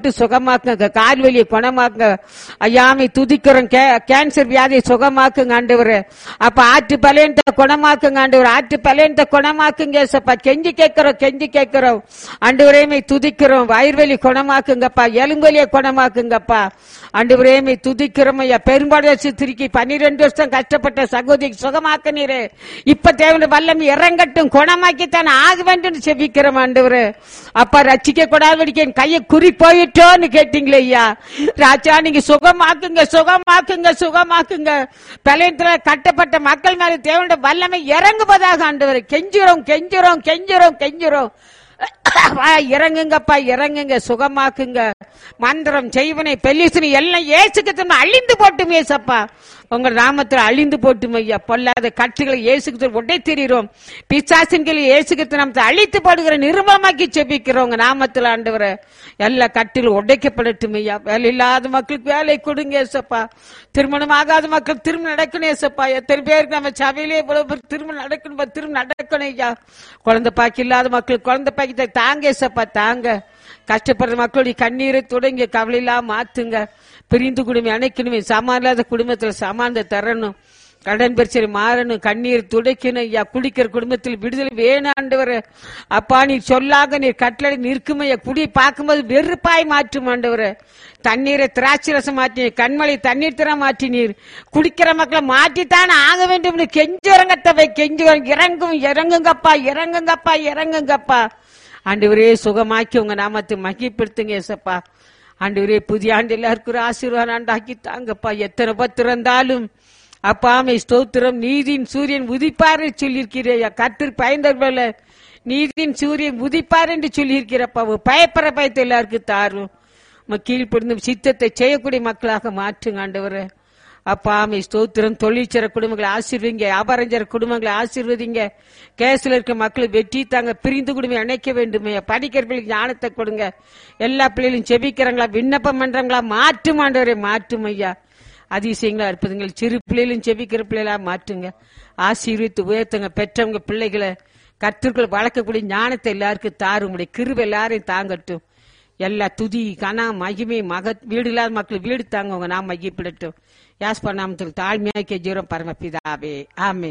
தொட்டு சுகமாக்குங்க கால் வலியை குணமாக்குங்க ஐயாமை துதிக்கிறோம் கே- கேன்சர் வியாதியை சுகமாக்குங்க ஆண்டவரே அப்ப ஆற்று பலையனத்தை குணமாக்குங்க ஆண்டவர் ஆற்று பலையனத்தை குணமாக்குங்க ஏசப்பா கெஞ்சி கேட்கிறோம் கெஞ்சி கேட்கிறோம் ஆண்டவரேமை துதிக்கிறோம் வயிறுவலி குணமாக்குங்கப்பா எலும்பலியை குணமாக்குங்கப்பா ஆண்டவரேமை துதிக்கிறோம் ஐயா பெரும்பாடு வச்சு திருக்கி பன்னிரெண்டு வருஷம் கஷ்டப்பட்ட சகோதரி சுகமாக்கினீரே இப்ப தேவன வல்லம் இறங்கட்டும் குணமாக்கித்தான் ஆக வேண்டும் செபிக்கிறோம் ஆண்டவரே அப்பா ரச்சிக்க கூடாது என் கையை குறி போயிட்டோன்னு கேட்டீங்களே ஐயா ராஜா நீங்க சுகமாக்குங்க சுகமாக்குங்க சுகமாக்குங்க பழையத்துல கட்டப்பட்ட மக்கள் மேல தேவனுடைய வல்லமை இறங்குவதாக ஆண்டவர் கெஞ்சுறோம் கெஞ்சுறோம் கெஞ்சுறோம் கெஞ்சுறோம் அப்பா, இறங்குங்கப்பா இறங்குங்க சுகமாக்குங்க மந்திரம் செய்வனை பெல்லிசுனி எல்லாம் ஏசுக்கு அழிந்து போட்டும் ஏசப்பா உங்க நாமத்தில் அழிந்து போட்டும் ஐயா பொல்லாத கட்சிகளை இயேசுக்கு உடை தெரிகிறோம் பிசாசின்களை இயேசுக்கு நாமத்தை அழித்து போடுகிற நிர்மலமாக்கி செபிக்கிறோம் உங்க நாமத்தில் ஆண்டவரை எல்லா கட்டிலும் உடைக்கப்படட்டும் ஐயா வேலை இல்லாத மக்களுக்கு வேலை கொடுங்க ஏசப்பா திருமணம் ஆகாத மக்கள் திரும்ப நடக்கணும் ஏசப்பா எத்தனை பேருக்கு நம்ம சபையிலே இவ்வளவு பேர் திரும்ப நடக்கணும் திரும்ப நடக்கணும் ஐயா குழந்தை பாக்கி இல்லாத மக்களுக்கு குழந்தை பாக்கி தாங்க ஏசப்பா தாங்க கஷ்டப்படுற மக்களுடைய கண்ணீரை தொடங்கி கவலை இல்லாம மாத்துங்க பிரிந்து குடும்பம் அணைக்கணுமே சமான் இல்லாத குடும்பத்துல சமானத்தை தரணும் கடன் பிரச்சனை மாறணும் கண்ணீர் துடைக்கணும் ஐயா குடிக்கிற குடும்பத்தில் விடுதலை வேணாண்டவர் அப்பா நீ சொல்லாக நீர் கட்டளை நிற்கும் ஐயா குடியை பார்க்கும்போது வெறுப்பாய் மாற்றும் ஆண்டவர் தண்ணீரை திராட்சை ரசம் மாற்றி கண்மலை தண்ணீர் தர மாற்றினீர் குடிக்கிற மக்களை மாற்றித்தான் ஆக வேண்டும் கெஞ்சுறங்கத்தவை கெஞ்சு இறங்கும் இறங்குங்கப்பா இறங்குங்கப்பா இறங்குங்கப்பா ஆண்டவரே சுகமாக்கி உங்க நாமத்தை மகிப்படுத்துங்க ஏசப்பா ஆண்டவரே புதிய ஆண்டு எல்லாருக்கும் ஒரு ஆசீர்வாதம் ஆண்டாக்கி தாங்கப்பா எத்தனை பத்து இருந்தாலும் அப்பா மை ஸ்தோத்திரம் நீதியின் சூரியன் உதிப்பாரு சொல்லியிருக்கிறேயா கத்திர பயந்தவர்கள நீதியின் சூரியன் உதிப்பார் என்று சொல்லியிருக்கிறப்பா பயப்பட பயத்தை எல்லாருக்கும் தாரும் உமக்கு கீழ்ப்படிந்து சித்தத்தை செய்யக்கூடிய மக்களாக மாற்றுங்க ஆண்டவரே அப்பா ஆமை ஸ்தோத்திரம் தொழிற்சர குடும்பங்களை ஆசீர்வதிங்க வியாபாரஞ்சர குடும்பங்களை ஆசீர்வதிங்க கேஸ்ல இருக்க மக்களை வெற்றி தாங்க பிரிந்து குடும்பம் இணைக்க வேண்டுமே படிக்கிற பிள்ளைக்கு ஞானத்தை கொடுங்க எல்லா பிள்ளைகளும் செபிக்கிறாங்களா விண்ணப்பம் பண்றாங்களா மாற்றும் ஆண்டவரே மாற்றும் ஐயா அதிசயங்களா இருப்பதுங்கள் சிறு பிள்ளைகளும் செபிக்கிற பிள்ளைகளா மாற்றுங்க ஆசீர்வித்து உயர்த்துங்க பெற்றவங்க பிள்ளைகளை கத்திற்குள் வளர்க்கக்கூடிய ஞானத்தை எல்லாருக்கும் தாரும் உடைய கிருபை எல்லாரையும் தாங்கட்டும் எல்லா துதி கனா மகிமை மக வீடு இல்லாத மக்கள் வீடு தாங்க உங்க நாம் மகிப்பிடட்டும் யாஸ்பா நாமத்தில் தாழ்மையாக்கிய ஜீரம் பரமபிதாவே ஆமே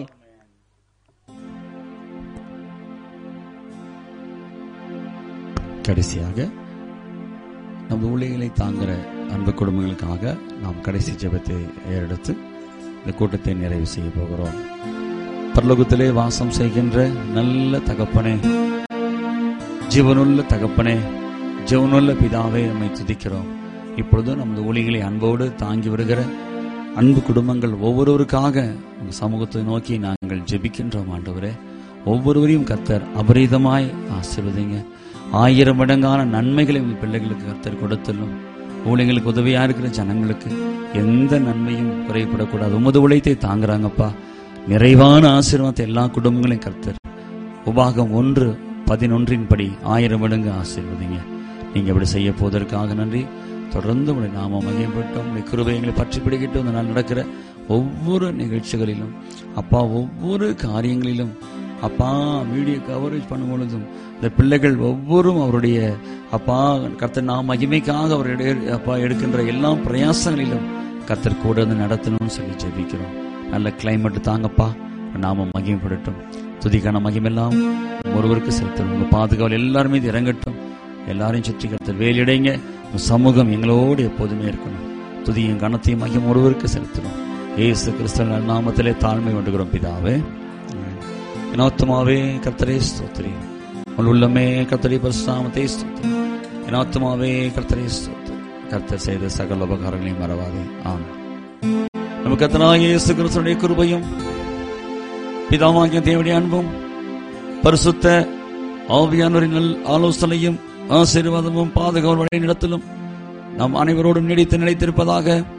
கடைசியாக நம் ஊழியர்களை தாங்குற அன்பு குடும்பங்களுக்காக நாம் கடைசி ஜெபத்தை ஏறெடுத்து இந்த கூட்டத்தை நிறைவு செய்ய போகிறோம் பரலோகத்திலே வாசம் செய்கின்ற நல்ல தகப்பனே ஜீவனுள்ள தகப்பனே ஜீவனுள்ள பிதாவே நம்மை துதிக்கிறோம் இப்பொழுது நமது ஊழியர்களை அன்போடு தாங்கி வருகிற அன்பு குடும்பங்கள் ஒவ்வொருவருக்காக உங்க சமூகத்தை நோக்கி நாங்கள் ஜெபிக்கின்றோம் ஆண்டவரே ஒவ்வொருவரையும் கர்த்தர் அபரீதமாய் ஆசீர்வதிங்க ஆயிரம் மடங்கான நன்மைகளை உங்கள் பிள்ளைகளுக்கு கர்த்தர் கொடுத்துள்ளும் ஊழியர்களுக்கு உதவியா இருக்கிற ஜனங்களுக்கு எந்த நன்மையும் குறைபடக்கூடாது உமது உழைத்தை தாங்குறாங்கப்பா நிறைவான ஆசீர்வாதத்தை எல்லா குடும்பங்களையும் கர்த்தர் உபாகம் ஒன்று பதினொன்றின் படி ஆயிரம் மடங்கு ஆசீர்வதிங்க நீங்க இப்படி செய்ய போவதற்காக நன்றி தொடர்ந்து உடைய நாம மகிழ்பட்டோம் உடைய கிருபைகளை பற்றி பிடிக்கிட்டு இந்த நாள் நடக்கிற ஒவ்வொரு நிகழ்ச்சிகளிலும் அப்பா ஒவ்வொரு காரியங்களிலும் அப்பா வீடியோ கவரேஜ் பண்ணும் பொழுதும் இந்த பிள்ளைகள் ஒவ்வொரும் அவருடைய அப்பா கர்த்தர் நாம் மகிமைக்காக அவருடைய அப்பா எடுக்கின்ற எல்லா பிரயாசங்களிலும் கர்த்தர் கூட இருந்து நடத்தணும்னு சொல்லி ஜெபிக்கிறோம் நல்ல கிளைமேட் தாங்கப்பா நாம மகிமைப்படட்டும் துதிக்கான மகிமெல்லாம் ஒருவருக்கு செலுத்தணும் உங்க பாதுகாவல் எல்லாரும் மீது இறங்கட்டும் எல்லாரையும் சுற்றி கருத்தர் வேலிடைங்க உங்க சமூகம் எங்களோடு எப்போதுமே இருக்கணும் துதியும் கனத்தையும் மகிம் ஒருவருக்கு செலுத்தணும் ஏசு கிறிஸ்தவ நாமத்திலே தாழ்மை கொண்டுகிறோம் பிதாவே இனோத்தமாவே கர்த்தரே ஸ்தோத்திரி உன் உள்ளமே கர்த்தரி பரிசுநாமத்தை ஸ்தோத்திரி இனோத்தமாவே கர்த்தரே ஸ்தோத்திரி கர்த்தர் செய்த சகல உபகாரங்களையும் மறவாதே ஆம் நம்ம கர்த்தனாகிய இயேசு கிறிஸ்துடைய கிருபையும் பிதாவாகிய தேவனுடைய அன்பும் பரிசுத்த ஆவியானவரின் நல் ஆலோசனையும் ஆசீர்வாதமும் பாதுகாவல் வழி நடத்தலும் நம் அனைவரோடும் நீடித்து நிலைத்திருப்பதாக